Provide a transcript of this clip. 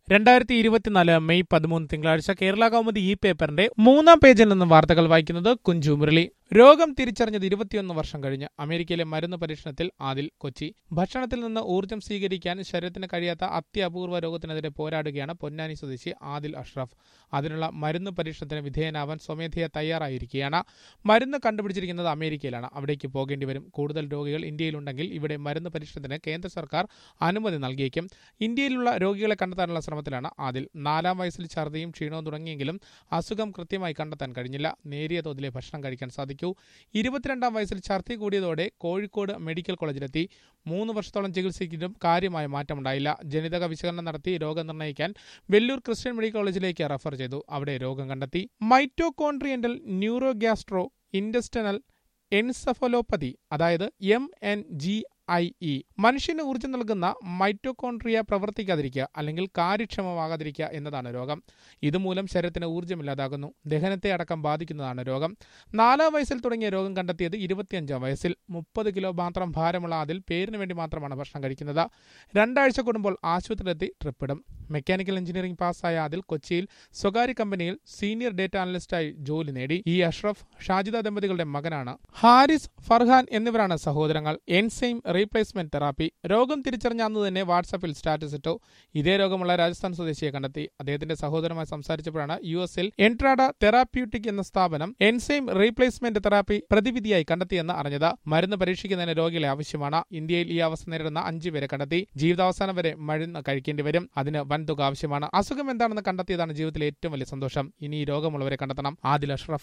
രണ്ടായിരത്തി ഇരുപത്തിനാല് മെയ് പതിമൂന്ന് തിങ്കളാഴ്ച കേരള കൗമുദി ഈ പേപ്പറിന്റെ മൂന്നാം പേജിൽ നിന്ന് വാർത്തകൾ വായിക്കുന്നത് കുഞ്ചു മുരളി രോഗം തിരിച്ചറിഞ്ഞത് ഇരുപത്തിയൊന്ന് വർഷം കഴിഞ്ഞ് അമേരിക്കയിലെ മരുന്ന് പരീക്ഷണത്തിൽ ആദിൽ കൊച്ചി ഭക്ഷണത്തിൽ നിന്ന് ഊർജ്ജം സ്വീകരിക്കാൻ ശരീരത്തിന് കഴിയാത്ത അത്യപൂർവ രോഗത്തിനെതിരെ പോരാടുകയാണ് പൊന്നാനി സ്വദേശി ആദിൽ അഷ്റഫ് അതിനുള്ള മരുന്ന് പരീക്ഷണത്തിന് വിധേയനാവാൻ സ്വമേധയാ തയ്യാറായിരിക്കുകയാണ് മരുന്ന് കണ്ടുപിടിച്ചിരിക്കുന്നത് അമേരിക്കയിലാണ് അവിടേക്ക് പോകേണ്ടി വരും കൂടുതൽ രോഗികൾ ഇന്ത്യയിലുണ്ടെങ്കിൽ ഇവിടെ മരുന്ന് പരീക്ഷണത്തിന് കേന്ദ്ര സർക്കാർ അനുമതി നൽകിയേക്കും ഇന്ത്യയിലുള്ള രോഗികളെ കണ്ടെത്താനുള്ള ശ്രമത്തിലാണ് ആദിൽ നാലാം വയസ്സിൽ ഛർദിയും ക്ഷീണവും തുടങ്ങിയെങ്കിലും അസുഖം കൃത്യമായി കണ്ടെത്താൻ കഴിഞ്ഞില്ല നേരിയ തോതിലെ ഭക്ഷണം കഴിക്കാൻ സാധിക്കൂ ഇരുപത്തിരണ്ടാം വയസ്സിൽ ഛർദി കൂടിയതോടെ കോഴിക്കോട് മെഡിക്കൽ കോളേജിലെത്തി മൂന്ന് വർഷത്തോളം ചികിത്സിച്ചിട്ടും കാര്യമായ മാറ്റമുണ്ടായില്ല ജനിതക വിശകലനം നടത്തി രോഗം നിർണ്ണയിക്കാൻ വെല്ലൂർ ക്രിസ്ത്യൻ മെഡിക്കൽ കോളേജിലേക്ക് റഫർ ചെയ്തു അവിടെ രോഗം കണ്ടെത്തി മൈറ്റോകോൺട്രിയന്റൽ ന്യൂറോഗ്യാസ്ട്രോ ഇൻഡസ്റ്റനൽ എൻസഫലോപ്പതി അതായത് M N G I E മനുഷ്യന് ഊർജ്ജം നൽകുന്ന മൈറ്റോകോൺട്രിയ പ്രവർത്തിക്കാതിരിക്കുക അല്ലെങ്കിൽ കാര്യക്ഷമമാകാതിരിക്കുക എന്നതാണ് രോഗം ഇതുമൂലം ശരീരത്തിന് ഊർജ്ജമില്ലാതാകുന്നു ദഹനത്തെ അടക്കം ബാധിക്കുന്നതാണ് രോഗം നാലാം വയസ്സിൽ തുടങ്ങിയ രോഗം കണ്ടെത്തിയത് ഇരുപത്തിയഞ്ചാം വയസ്സിൽ മുപ്പത് കിലോ മാത്രം ഭാരമുള്ള അതിൽ പേരിന് വേണ്ടി മാത്രമാണ് ഭക്ഷണം കഴിക്കുന്നത് രണ്ടാഴ്ച കൂടുമ്പോൾ ആശുപത്രിയിലെത്തി ട്രിപ്പിടും മെക്കാനിക്കൽ എഞ്ചിനീയറിംഗ് പാസ്സായ അതിൽ കൊച്ചിയിൽ സ്വകാര്യ കമ്പനിയിൽ സീനിയർ ഡേറ്റ അനലിസ്റ്റായി ജോലി നേടി ഈ അഷ്റഫ് ഷാജിദ ദമ്പതികളുടെ മകനാണ് ഹാരിസ് ഫർഹാൻ എന്നിവരാണ് സഹോദരങ്ങൾ എൻസൈം റീപ്ലേസ്മെന്റ് തെറാപ്പി രോഗം തിരിച്ചറിഞ്ഞ അന്ന് തന്നെ വാട്സാപ്പിൽ സ്റ്റാറ്റസ് ഇട്ടു ഇതേ രോഗമുള്ള രാജസ്ഥാൻ സ്വദേശിയെ കണ്ടെത്തി അദ്ദേഹത്തിന്റെ സഹോദരമായി സംസാരിച്ചപ്പോഴാണ് യു എസിൽ എൻട്രാഡ തെറാപ്യൂട്ടിക് എന്ന സ്ഥാപനം എൻസൈം റീപ്ലേസ്മെന്റ് തെറാപ്പി പ്രതിവിധിയായി കണ്ടെത്തിയെന്ന് അറിഞ്ഞത് മരുന്ന് പരീക്ഷിക്കുന്നതിന് രോഗികളെ ആവശ്യമാണ് ഇന്ത്യയിൽ ഈ അവസ്ഥ നേരിടുന്ന അഞ്ചു പേരെ കണ്ടെത്തി ജീവിതാവസാനം വരെ മരുന്ന് കഴിക്കേണ്ടി വരും അതിന് വൻതുക ആവശ്യമാണ് അസുഖം എന്താണെന്ന് കണ്ടെത്തിയതാണ് ജീവിതത്തിലെ ഏറ്റവും വലിയ സന്തോഷം ഇനി ഈ രോഗമുള്ളവരെ കണ്ടെത്തണം ആദിൽ അഷ്റഫ്